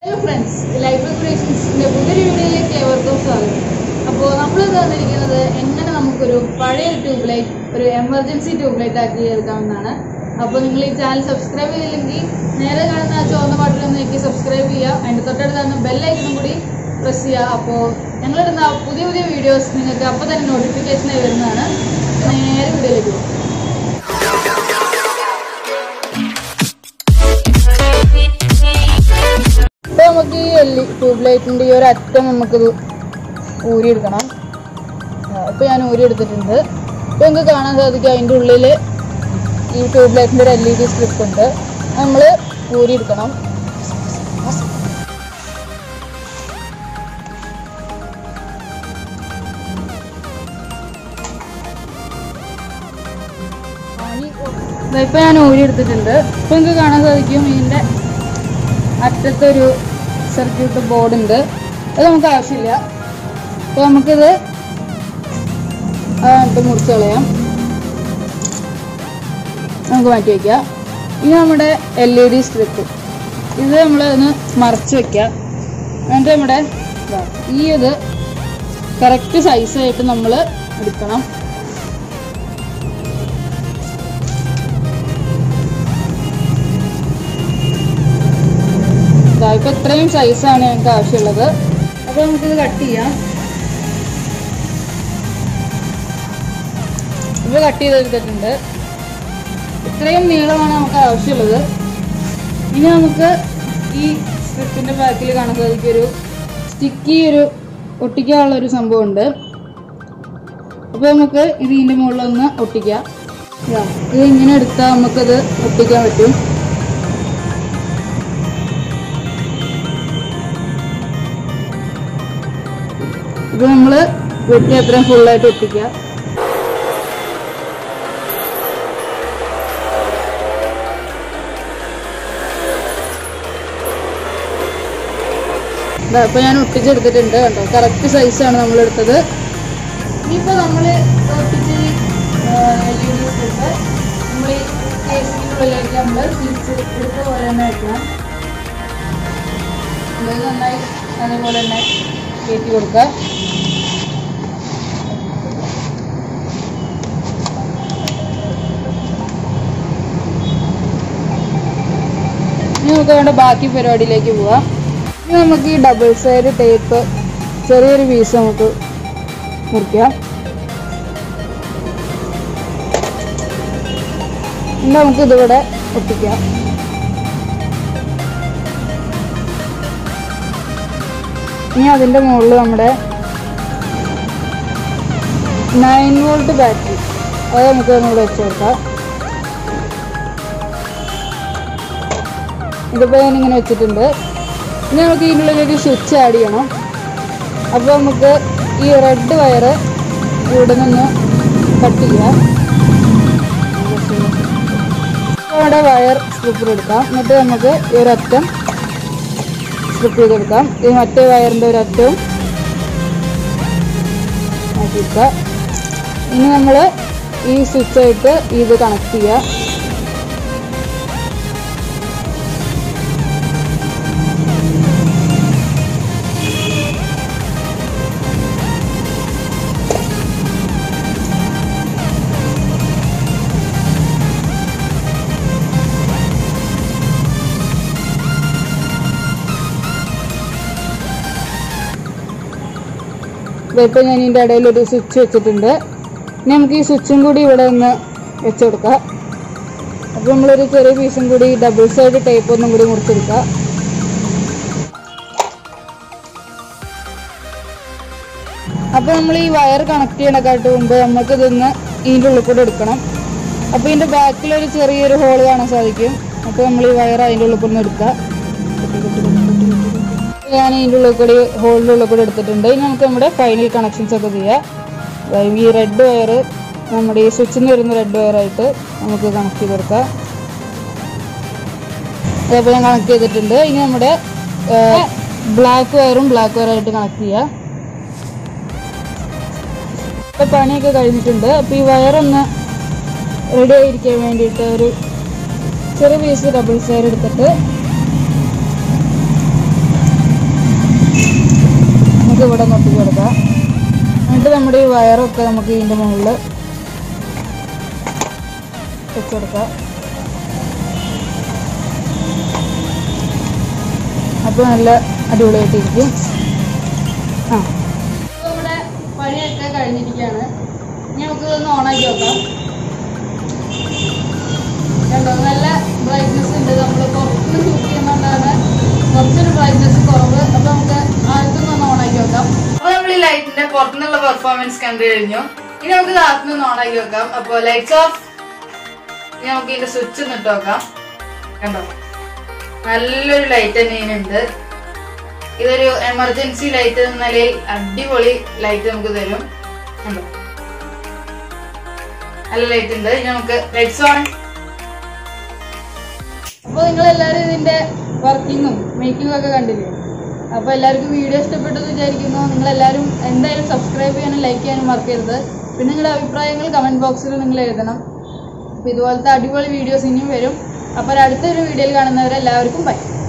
hello friends life ക്രിയേഷൻസിന്റെ പുതിയൊരു വീഡിയോയിലേക്ക് ഏവർക്കും സ്വാഗതം അപ്പോൾ നമ്മൾ തന്നിരിക്കുന്നത് എങ്ങനെ നമുക്കൊരു പഴയ ട്യൂബ് ലൈറ്റ് ഒരു എമർജൻസി ട്യൂബ് ലൈറ്റ് ആക്കി എടുക്കാമെന്നാണ് അപ്പോൾ നിങ്ങൾ ഈ ചാനൽ സബ്സ്ക്രൈബ് ചെയ്തില്ലെങ്കിൽ നേരെ കാണുന്ന ആ ചുവന്ന പാട്ടിലൊന്ന് ഞെക്കി സബ്സ്ക്രൈബ് ചെയ്യുക അതിൻ്റെ തൊട്ടടുത്താണ് ബെല്ലൈക്കണും കൂടി പ്രസ് ചെയ്യുക അപ്പോൾ ഞങ്ങളിടുന്ന പുതിയ പുതിയ വീഡിയോസ് നിങ്ങൾക്ക് അപ്പോൾ തന്നെ നോട്ടിഫിക്കേഷനായി വരുന്നതാണ് നേരെ വീഡിയോയിലേക്ക് പോകും ഇപ്പോൾ നമുക്ക് ഈ എൽ ട്യൂബ് ലൈറ്റിൻ്റെ ഈ ഒരു അറ്റം നമുക്കിത് ഊരിയെടുക്കണം ഇപ്പോൾ ഞാൻ ഊരിയെടുത്തിട്ടുണ്ട് ഇപ്പോൾ നിങ്ങൾക്ക് കാണാൻ സാധിക്കും അതിൻ്റെ ഉള്ളിൽ ഈ ട്യൂബ് ലൈറ്റിൻ്റെ ഒരു എൽ ഇ ഡി സ്ട്രിപ്പ് ഉണ്ട് നമ്മൾ ഊരിയെടുക്കണം ഇപ്പോൾ ഞാൻ ഊരിയെടുത്തിട്ടുണ്ട് ഇപ്പോൾ നിങ്ങൾക്ക് കാണാൻ സാധിക്കും ഇതിൻ്റെ അറ്റത്തൊരു സർക്യൂട്ട് ബോർഡ് ഉണ്ട് അത് നമുക്ക് ആവശ്യമില്ല അപ്പോൾ നമുക്കിത് ആയിട്ട് മുറിച്ച് കളയാം നമുക്ക് മാറ്റി വയ്ക്കാം ഇനി നമ്മുടെ എൽ ഇ ഡി സ്ട്രിപ്പ് ഇത് നമ്മൾ ഒന്ന് മറച്ച് വെക്കാം എന്നിട്ട് നമ്മുടെ ദാ ഈ ഇത് കറക്റ്റ് സൈസായിട്ട് നമ്മൾ എടുക്കണം ഇതാ ഇപ്പൊ ഇത്രയും സൈസാണ് ഞങ്ങൾക്ക് ആവശ്യമുള്ളത് അപ്പൊ നമുക്കിത് കട്ട് ചെയ്യാം ഇപ്പൊ കട്ട് ചെയ്തെടുത്തിട്ടുണ്ട് ഇത്രയും നീളമാണ് നമുക്ക് ആവശ്യമുള്ളത് ഇനി നമുക്ക് ഈ സ്ട്രിപ്പിന്റെ ബാക്കിൽ കാണാൻ സാധിക്കും ഒരു സ്റ്റിക്കി ഒരു ഒട്ടിക്കാനുള്ള ഒരു സംഭവം ഉണ്ട് അപ്പൊ നമുക്ക് ഇത് ഇതിന്റെ മുകളിലൊന്ന് ഒട്ടിക്കാം ഇതാ, ഇത് ഇങ്ങനെ എടുത്താൽ നമുക്കത് ഒട്ടിക്കാൻ പറ്റും ഇത് നമ്മള് വെട്ടി അത്രയും ഫുള്ളായിട്ട് ഒട്ടിക്കുക ദാ ഇപ്പൊ ഞാൻ ഒട്ടിച്ചെടുത്തിട്ടുണ്ട് കണ്ടോ കറക്റ്റ് സൈസാണ് നമ്മൾ എടുത്തത് ഇനിയിപ്പോ നമ്മള് ഒട്ടിച്ച് എൽ ഇ ഡി സ്ട്രിപ്പ് നമ്മൾ ഈ കേസിൻ്റെ ഉള്ളിലേക്ക് നമ്മൾ തിരിച്ച് എടുത്ത പോലെ തന്നെ വെക്കണം ഇത് നന്നായി അതേപോലെ തന്നെ കയറ്റി കൊടുക്കുക ഇനി നമുക്ക് വേണ്ട ബാക്കി പരിപാടിയിലേക്ക് പോവാം ഇനി നമുക്ക് ഈ ഡബിൾ സൈഡ് ടേപ്പ് ചെറിയൊരു പീസ് നമുക്ക് മുറിക്കാം ഇനി നമുക്ക് ഇതിവിടെ ഒട്ടിക്കാം ഇനി അതിൻ്റെ മുകളിൽ നമ്മുടെ നയൻ വോൾട്ട് ബാറ്ററി അത് നമുക്ക് നമ്മൾ വെച്ച് കൊടുക്കാം ഇതിപ്പോൾ ഞാനിങ്ങനെ വെച്ചിട്ടുണ്ട് ഇനി നമുക്ക് ഇതിനുള്ളിലേക്ക് സ്വിച്ച് ആഡ് ചെയ്യണം അപ്പോൾ നമുക്ക് ഈ റെഡ് വയറ് ഇവിടെ നിന്ന് കട്ട് ചെയ്യാം അവിടെ വയർ സ്ട്രിപ്പർ എടുക്കാം എന്നിട്ട് നമുക്ക് ഈ ഒരറ്റം സ്ട്രിപ്പ് ചെയ്തെടുക്കാം ഈ മറ്റേ വയറിൻ്റെ ഒരു അറ്റവും മാറ്റിയെടുക്കുക ഇനി നമ്മൾ ഈ സ്വിച്ചായിട്ട് ഇത് കണക്ട് ചെയ്യുക ഇപ്പോൾ ഞാൻ ഇതിൻ്റെ ഇടയിൽ ഒരു സ്വിച്ച് വെച്ചിട്ടുണ്ട് ഇനി നമുക്ക് ഈ സ്വിച്ചും കൂടി ഇവിടെ ഒന്ന് വെച്ച് കൊടുക്കാം അപ്പോൾ നമ്മളൊരു ചെറിയ പീസും കൂടി ഡബിൾ സൈഡ് ടേപ്പ് ഒന്നും കൂടി മുറിച്ചെടുക്കുക അപ്പോൾ നമ്മൾ ഈ വയർ കണക്ട് ചെയ്യണക്കാട്ട് മുമ്പ് നമുക്ക് ഇതൊന്ന് ഇതിൻ്റെ ഉള്ളിൽ കൂടെ എടുക്കണം അപ്പോൾ ഇതിൻ്റെ ബാക്കിൽ ഒരു ചെറിയൊരു ഹോൾ കാണാൻ സാധിക്കും അപ്പോൾ നമ്മൾ ഈ വയർ അതിൻ്റെ ഉള്ളിൽ കൂടെ എടുക്കുക ഞാൻ ഇതിൻ്റെ ഉള്ളിൽ കൂടി ഹോളിൻ്റെ ഉള്ളിൽ കൂടി എടുത്തിട്ടുണ്ട് ഇനി നമുക്ക് നമ്മുടെ ഫൈനൽ കണക്ഷൻസ് ഒക്കെ ചെയ്യാം അതായത് ഈ റെഡ് വയർ നമ്മുടെ ഈ സ്വിച്ചിൽ നിന്ന് വരുന്ന റെഡ് വയറായിട്ട് നമുക്ക് കണക്ട് ചെയ്ത് കൊടുക്കാം അതേപോലെ ഞാൻ കണക്ട് ചെയ്തിട്ടുണ്ട് ഇനി നമ്മുടെ ബ്ലാക്ക് വയറും ബ്ലാക്ക് വയറായിട്ട് കണക്ട് ചെയ്യാം ഇപ്പൊ പണിയൊക്കെ കഴിഞ്ഞിട്ടുണ്ട് അപ്പോൾ ഈ വയറൊന്ന് റെഡി ആയിരിക്കാൻ വേണ്ടിയിട്ട് ഒരു ചെറിയ പീസ് ഡബിൾ സൈഡ് എടുത്തിട്ട് നമുക്ക് ഇവിടെ ഒന്ന് ഒട്ടിച്ച് കൊടുക്കാം എന്നിട്ട് നമ്മുടെ ഈ വയറൊക്കെ നമുക്ക് ഇതിൻ്റെ മുകളിൽ വെച്ച് കൊടുക്കാം അപ്പോൾ നല്ല അടിപൊളിയായിട്ടിരിക്കും ആ ഇപ്പോൾ നമ്മുടെ പണിയൊക്കെ കഴിഞ്ഞിരിക്കുകയാണ് ഇനി നമുക്ക് ഇതൊന്ന് ഓണാക്കി നോക്കാം കണ്ടോ നല്ല ബ്രൈറ്റ്നസ് ഉണ്ട് നമ്മൾ പുറത്തുനിന്ന് ഷൂട്ട് ചെയ്യുന്നതുകൊണ്ടാണ് കുറച്ചൊരു ബ്രൈറ്റ്നസ് കുറവ് അപ്പോൾ നമുക്ക് ആദ്യത്തൊന്ന് ഒന്ന് ഓണാക്കി നോക്കാം അപ്പോൾ നമ്മൾ ഈ ലൈറ്റിന്റെ പുറത്തുനിന്നുള്ള പെർഫോമൻസ് കണ്ടു കഴിഞ്ഞു ഇനി നമുക്ക് ഇത് അകത്തുനിന്ന് ഓണാക്കി നോക്കാം അപ്പോൾ ലൈറ്റ്സ് ഓഫ് ഇനി നമുക്ക് ഇതിന്റെ സ്വിച്ച് ഒന്ന് ഇട്ട് നോക്കാം കണ്ടോ നല്ലൊരു ലൈറ്റ് തന്നെ ഇതിനുണ്ട് ഇതൊരു എമർജൻസി ലൈറ്റ് എന്ന നിലയിൽ അടിപൊളി ലൈറ്റ് നമുക്ക് തരും കണ്ടോ നല്ല ലൈറ്റ് ഉണ്ട് ഇനി നമുക്ക് ലൈറ്റ്സ് ഓൺ അപ്പോൾ നിങ്ങൾ എല്ലാവരും ഇതിന്റെ വർക്കിങ്ങും മേക്കിങ്ങും ഒക്കെ കണ്ടില്ലേ അപ്പോൾ എല്ലാവർക്കും വീഡിയോ ഇഷ്ടപ്പെട്ടെന്ന് വിചാരിക്കുന്നു നിങ്ങൾ എല്ലാവരും എന്തായാലും സബ്സ്ക്രൈബ് ചെയ്യാനും ലൈക്ക് ചെയ്യാനും മറക്കരുത് പിന്നെ നിങ്ങളുടെ അഭിപ്രായങ്ങൾ കമന്റ് ബോക്സിൽ നിങ്ങൾ എഴുതണം അപ്പോൾ ഇതുപോലത്തെ അടിപൊളി വീഡിയോസ് ഇനിയും വരും അപ്പോൾ അടുത്തൊരു വീഡിയോയിൽ കാണുന്നവരെല്ലാവർക്കും ബൈ